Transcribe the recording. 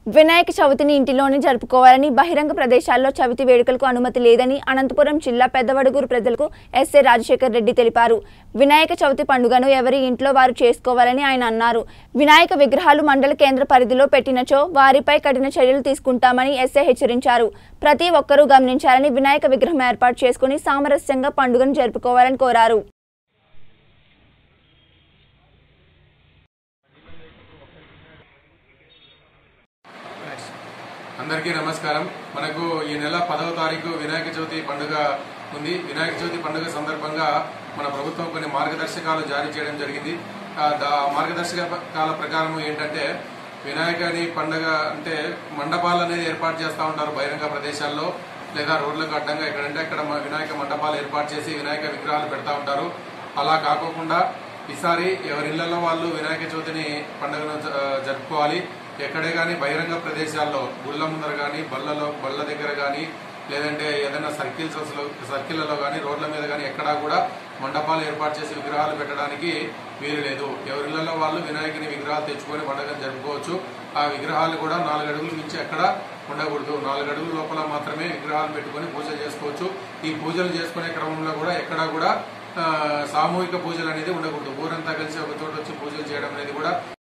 వినాయక చవితిని ఇంటిలోనే జరుపుకోవాలని బహిరంగ ప్రదేశాల్లో చవితి వేడుకలకు అనుమతి లేదని అనంతపురం జిల్లా పెద్దవడుగురు ప్రజలకు ఎస్ఏ రాజశేఖర్ రెడ్డి తెలిపారు వినాయక చవితి పండుగను ఎవరి ఇంట్లో వారు చేసుకోవాలని ఆయన అన్నారు వినాయక విగ్రహాలు మండల కేంద్ర పరిధిలో పెట్టినచో వారిపై కఠిన చర్యలు తీసుకుంటామని ఎస్ఏ హెచ్చరించారు ప్రతి ఒక్కరూ గమనించాలని వినాయక విగ్రహం ఏర్పాటు చేసుకుని సామరస్యంగా పండుగను జరుపుకోవాలని కోరారు అందరికీ నమస్కారం మనకు ఈ నెల పదవ తారీఖు వినాయక చవితి పండుగ ఉంది వినాయక చవితి పండుగ సందర్భంగా మన ప్రభుత్వం కొన్ని మార్గదర్శకాలు జారీ చేయడం జరిగింది ఆ దా- మార్గదర్శకాల ప్రకారం ఏంటంటే వినాయకని పండుగ అంటే మండపాలు అనేది ఏర్పాటు చేస్తూ ఉంటారు బహిరంగ ప్రదేశాల్లో లేదా రోడ్లకు అడ్డంగా ఎక్కడంటే అక్కడ మ- వినాయక మండపాలు ఏర్పాటు చేసి వినాయక విగ్రహాలు పెడతా ఉంటారు అలా కాకోకుండా ఈసారి ఎవరి ఇళ్లలో వాళ్ళు వినాయక చవితిని పండుగను జ- జరుపుకోవాలి ఎక్కడే కానీ బహిరంగ ప్రదేశాల్లో గుళ్ళ ముందర కానీ బళ్ళలో బళ్ళ దగ్గర కానీ లేదంటే ఏదైనా సర్కిల్స్ సర్కిళ్లలో కానీ రోడ్ల మీద కానీ ఎక్కడా కూడా మండపాలు ఏర్పాటు చేసి విగ్రహాలు పెట్టడానికి వీలు లేదు ఎవరిళ్లలో వాళ్ళు వినాయకుని విగ్రహాలు తెచ్చుకొని పండుగను జరుపుకోవచ్చు ఆ విగ్రహాలు కూడా నాలుగు అడుగులు మించి ఎక్కడ ఉండకూడదు నాలుగు అడుగుల లోపల మాత్రమే విగ్రహాలు పెట్టుకొని పూజ చేసుకోవచ్చు ఈ పూజలు చేసుకునే క్రమంలో కూడా ఎక్కడా కూడా ఆ, సామూహిక పూజలు అనేది ఉండకూడదు ఊరంతా కలిసి ఒక చోట వచ్చి పూజలు చేయడం అనేది కూడా